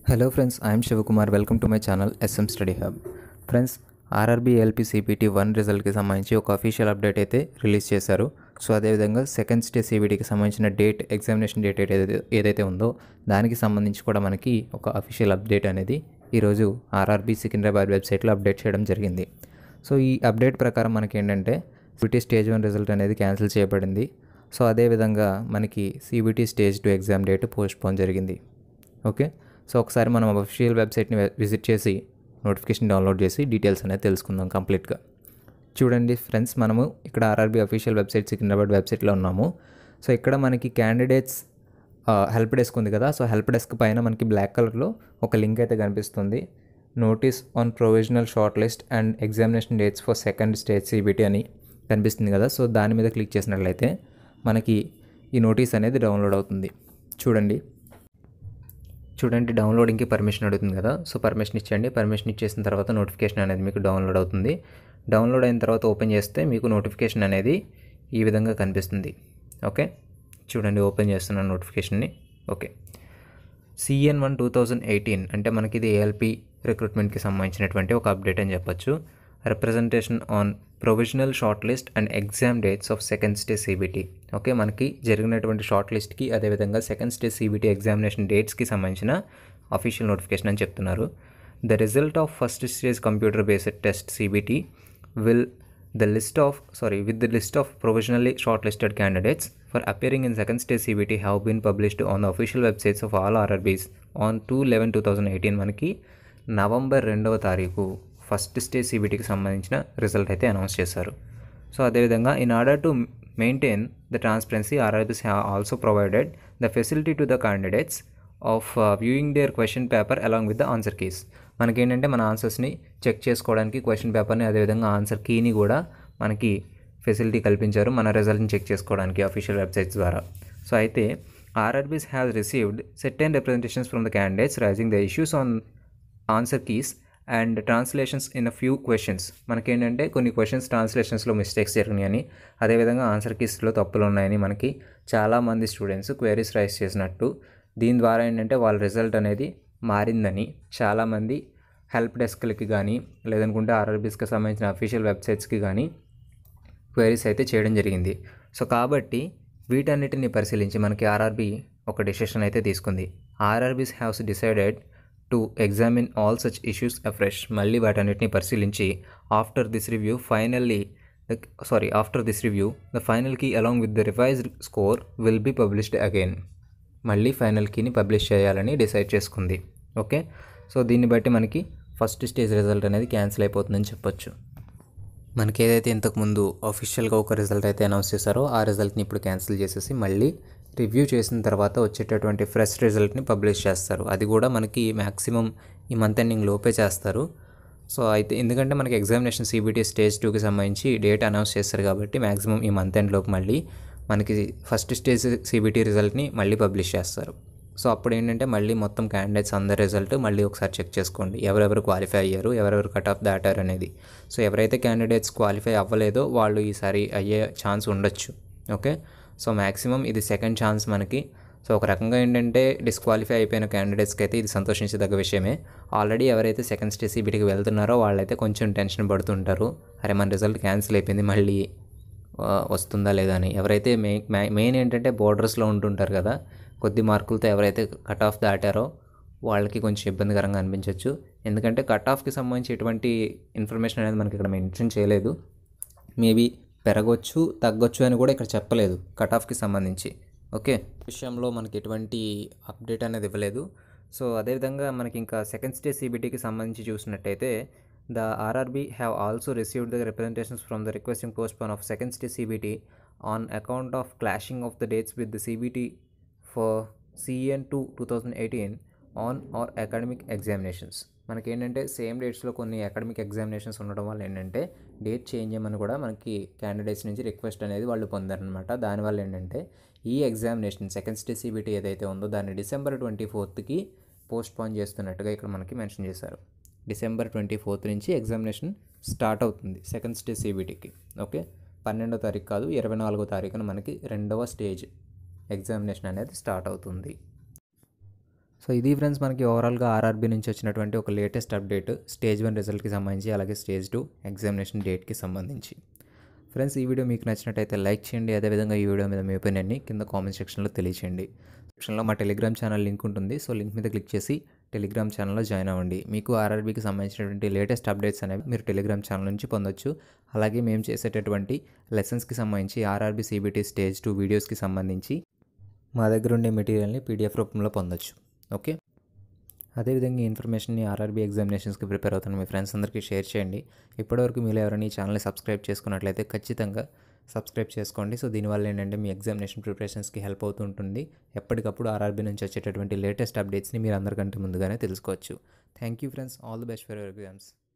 hello friends I'm Shivakumar welcome to my channel SM study hub friends RRB LP CPT one రిజల్ట్కి సంబంధించి ఒక official update అయితే release చేశారు so అదేవిధంగా second stage సిబిటికి సంబంధించిన డేట్ ఎగ్జామినేషన్ డేట్ ఏదైతే ఏదైతే ఉందో దానికి సంబంధించి కూడా మనకి ఒక అఫీషియల్ అప్డేట్ అనేది ఈరోజు ఆర్ఆర్బీ సికింద్రాబాద్ వెబ్సైట్లో అప్డేట్ చేయడం జరిగింది సో ఈ అప్డేట్ ప్రకారం మనకి ఏంటంటే సిబిటి స్టేజ్ వన్ రిజల్ట్ అనేది క్యాన్సిల్ చేయబడింది సో అదేవిధంగా మనకి CBT stage two exam date postpone జరిగింది ఓకే సో ఒకసారి మనం అఫీషియల్ వెబ్సైట్ని విజిట్ చేసి నోటిఫికేషన్ డౌన్లోడ్ చేసి డీటెయిల్స్ అనేది తెలుసుకుందాం కంప్లీట్గా చూడండి ఫ్రెండ్స్ మనము ఇక్కడ ఆర్ఆర్బీ అఫీషియల్ వెబ్సైట్ సికింద్రాబాద్ వెబ్సైట్లో ఉన్నాము సో ఇక్కడ మనకి క్యాండిడేట్స్ హెల్ప్ డెస్క్ ఉంది కదా సో హెల్ప్ డెస్క్ పైన మనకి బ్లాక్ కలర్లో ఒక లింక్ అయితే కనిపిస్తుంది notice on provisional short list and examination dates for second stage CBT అని కనిపిస్తుంది కదా సో దాని మీద క్లిక్ చేసినట్లయితే మనకి ఈ నోటీస్ అనేది డౌన్లోడ్ అవుతుంది చూడండి చూడండి డౌన్లోడింగ్కి పర్మిషన్ అడుగుతుంది కదా సో పర్మిషన్ ఇచ్చండి పర్మిషన్ ఇచ్చేసిన తర్వాత నోటిఫికేషన్ అనేది మీకు డౌన్లోడ్ అవుతుంది డౌన్లోడ్ అయిన తర్వాత ఓపెన్ చేస్తే మీకు నోటిఫికేషన్ అనేది ఈ విధంగా కనిపిస్తుంది ఓకే చూడండి ఓపెన్ చేస్తున్నాను నోటిఫికేషన్ని okay CN one two thousand eighteen అంటే మనకి ఇది ఏఎల్పి రిక్రూట్మెంట్కి సంబంధించినటువంటి ఒక అప్డేట్ అని చెప్పొచ్చు representation on provisional short list and exam dates of second stage CBT okay మనకి జరిగినటువంటి షార్ట్ లిస్ట్కి అదేవిధంగా సెకండ్ స్టేజ్ సిబిటీ ఎగ్జామినేషన్ డేట్స్కి సంబంధించిన అఫీషియల్ నోటిఫికేషన్ అని చెప్తున్నారు the result of first stage computer based test CBT will the list of sorry with the list of provisionally short listed candidates for appearing in second stage CBT have been published on the official websites of all RRBs on two eleven two thousand eighteen మనకి November రెండవ తారీఖు first stage సిబిటీకి సంబంధించిన result అయితే announce చేశారు so అదేవిధంగా in order to maintain the transparency RRBs have also provided the facility to the candidates of viewing their question paper along with the answer keys మనకేంటంటే మన ఆన్సర్స్ని check చేసుకోవడానికి question పేపర్ని అదేవిధంగా answer కీని కూడా మనకి ఫెసిలిటీ కల్పించారు మన రిజల్ట్ని చెక్ చేసుకోవడానికి అఫీషియల్ వెబ్సైట్స్ ద్వారా సో అయితే RRBs has received set and representations from the candidates raising the issues on answer keys and translations in a few questions మనకేంటంటే కొన్ని క్వశ్చన్స్ ట్రాన్స్లేషన్స్లో మిస్టేక్స్ జరిగినాయని అదేవిధంగా ఆన్సర్ కీస్లో తప్పులు ఉన్నాయని మనకి చాలామంది స్టూడెంట్స్ క్వైరీస్ రైస్ చేసినట్టు దీని ద్వారా ఏంటంటే వాళ్ళ రిజల్ట్ అనేది మారిందని చాలామంది హెల్ప్ డెస్క్లకి కానీ లేదనుకుంటే ఆర్ఆర్బీస్కి సంబంధించిన అఫీషియల్ వెబ్సైట్స్కి కానీ క్వైరీస్ అయితే చేయడం జరిగింది సో కాబట్టి వీటన్నిటిని పరిశీలించి మనకి ఆర్ఆర్బీ ఒక డెసిషన్ అయితే తీసుకుంది RRBs haves decided to examine all such issues afresh మళ్ళీ వాటన్నిటిని పరిశీలించి after this review finally sorry after this review the final key along with the revised score will be published again మళ్ళీ final కీని publish చేయాలని decide చేసుకుంది okay so దీన్ని బట్టి మనకి ఫస్ట్ స్టేజ్ రిజల్ట్ అనేది క్యాన్సిల్ అయిపోతుందని చెప్పొచ్చు మనకి ఏదైతే ఇంతకుముందు అఫీషియల్గా ఒక రిజల్ట్ అయితే అనౌన్స్ చేశారో ఆ రిజల్ట్ని ఇప్పుడు క్యాన్సిల్ చేసేసి మళ్ళీ రివ్యూ చేసిన తర్వాత వచ్చేటటువంటి ఫ్రెష్ రిజల్ట్ని పబ్లిష్ చేస్తారు అది కూడా మనకి మ్యాక్సిమం ఈ మంత్ ఎండింగ్ లోపే చేస్తారు సో అయితే ఎందుకంటే మనకి ఎగ్జామినేషన్ సిబిటీ స్టేజ్ టూకి సంబంధించి డేట్ అనౌన్స్ చేస్తారు కాబట్టి మ్యాక్సిమం ఈ మంత్ ఎండ్లోకి మళ్ళీ మనకి ఫస్ట్ స్టేజ్ సిబిటీ రిజల్ట్ని మళ్ళీ పబ్లిష్ చేస్తారు సో అప్పుడు ఏంటంటే మళ్ళీ మొత్తం క్యాండిడేట్స్ అందరి రిజల్ట్ మళ్ళీ ఒకసారి చెక్ చేసుకోండి ఎవరెవరు క్వాలిఫై అయ్యారు ఎవరెవరు కట్ ఆఫ్ దాటారు అనేది సో ఎవరైతే క్యాండిడేట్స్ క్వాలిఫై అవ్వలేదో వాళ్ళు ఈసారి అయ్యే ఛాన్స్ ఉండొచ్చు ఓకే సో మ్యాక్సిమం ఇది సెకండ్ ఛాన్స్ మనకి సో ఒక రకంగా ఏంటంటే డిస్క్వాలిఫై అయిపోయిన క్యాండిడేట్స్కి అయితే ఇది సంతోషించదగ్గ విషయమే ఆల్రెడీ ఎవరైతే సెకండ్ స్టేజ్ సిబిటీకి వెళ్తున్నారో వాళ్ళైతే కొంచెం టెన్షన్ పడుతుంటారు అరే మన రిజల్ట్ క్యాన్సిల్ అయిపోయింది మళ్ళీ వస్తుందా లేదా అని ఎవరైతే మెయిన్ మెయిన్ ఏంటంటే బోర్డర్స్లో ఉంటుంటారు కదా కొద్ది మార్కులతో ఎవరైతే కట్ ఆఫ్ దాటారో వాళ్ళకి కొంచెం ఇబ్బందికరంగా అనిపించవచ్చు ఎందుకంటే కట్ ఆఫ్కి సంబంధించి ఎటువంటి ఇన్ఫర్మేషన్ అనేది మనకి ఇక్కడ మెన్షన్ చేయలేదు మేబీ పెరగవచ్చు తగ్గొచ్చు అని కూడా ఇక్కడ చెప్పలేదు కట్ ఆఫ్కి సంబంధించి ఓకే విషయంలో మనకి ఎటువంటి అప్డేట్ అనేది ఇవ్వలేదు సో అదేవిధంగా మనకి ఇంకా సెకండ్ స్టేజ్ సిబిటీకి సంబంధించి చూసినట్టయితే the RRB have also received the representations from the requesting postpone of second stage CBT on account of clashing of the dates with the CBT for CN two two thousand eighteen on or academic examinations మనకి ఏంటంటే same డేట్స్లో కొన్ని academic examinations ఉండడం వల్ల ఏంటంటే date change చేయమని కూడా మనకి candidates నుంచి రిక్వెస్ట్ అనేది వాళ్ళు పొందారనమాట దానివల్ల ఏంటంటే ఈ ఎగ్జామినేషన్ సెకండ్ స్టేజ్ సిబిటీ ఏదైతే ఉందో దాన్ని డిసెంబర్ ట్వంటీ ఫోర్త్కి పోస్ట్ పోన్ చేస్తున్నట్టుగా ఇక్కడ మనకి మెన్షన్ చేశారు డిసెంబర్ ట్వంటీ ఫోర్త్ నుంచి ఎగ్జామినేషన్ స్టార్ట్ అవుతుంది సెకండ్ స్టేజ్ సిబిటీకి ఓకే పన్నెండో తారీఖు కాదు ఇరవై నాలుగో తారీఖున మనకి రెండవ స్టేజ్ ఎగ్జామినేషన్ అనేది స్టార్ట్ అవుతుంది సో ఇది ఫ్రెండ్స్ మనకి ఓవరాల్గా ఆర్ఆర్బీ నుంచి వచ్చినటువంటి ఒక లేటెస్ట్ అప్డేట్ స్టేజ్ వన్ రిజల్ట్కి సంబంధించి అలాగే స్టేజ్ టూ ఎగ్జామినేషన్ డేట్కి సంబంధించి ఫ్రెండ్స్ ఈ వీడియో మీకు నచ్చినట్టయితే లైక్ చేయండి అదేవిధంగా ఈ వీడియో మీద మీ ఒపీనియన్ని కింద కామెంట్ సెక్షన్లో తెలియచేయండి సెక్షన్లో మా టెలిగ్రామ్ ఛానల్ లింక్ ఉంటుంది సో లింక్ మీద క్లిక్ చేసి టెలిగ్రామ్ ఛానల్లో జాయిన్ అవ్వండి మీకు ఆర్ఆర్బీకి సంబంధించినటువంటి లేటెస్ట్ అప్డేట్స్ అనేవి మీరు టెలిగ్రామ్ ఛానల్ నుంచి పొందొచ్చు అలాగే మేము చేసేటటువంటి లెసన్స్కి సంబంధించి ఆర్ఆర్బీ సిబిటీ స్టేజ్ టూ వీడియోస్కి సంబంధించి మా దగ్గర ఉండే మెటీరియల్ని పీడిఎఫ్ రూపంలో పొందొచ్చు ఓకే అదేవిధంగా ఈ ఇన్ఫర్మేషన్ని ఆర్ఆర్బీ ఎగ్జామినేషన్స్కి ప్రిపేర్ అవుతున్న మీ ఫ్రెండ్స్ అందరికీ షేర్ చేయండి ఇప్పటివరకు మీరు ఎవరైనా ఈ ఛానల్ని సబ్స్క్రైబ్ చేసుకున్నట్లయితే ఖచ్చితంగా సబ్స్క్రైబ్ చేసుకోండి సో దీనివల్ల ఏంటంటే మీ ఎగ్జామినేషన్ ప్రిపరేషన్స్కి హెల్ప్ అవుతూ ఉంటుంది ఎప్పటికప్పుడు ఆర్ఆర్బీ నుంచి వచ్చేటటువంటి లేటెస్ట్ అప్డేట్స్ని మీరు అందరికంటే ముందుగానే తెలుసుకోవచ్చు thank you friends all the best for your exams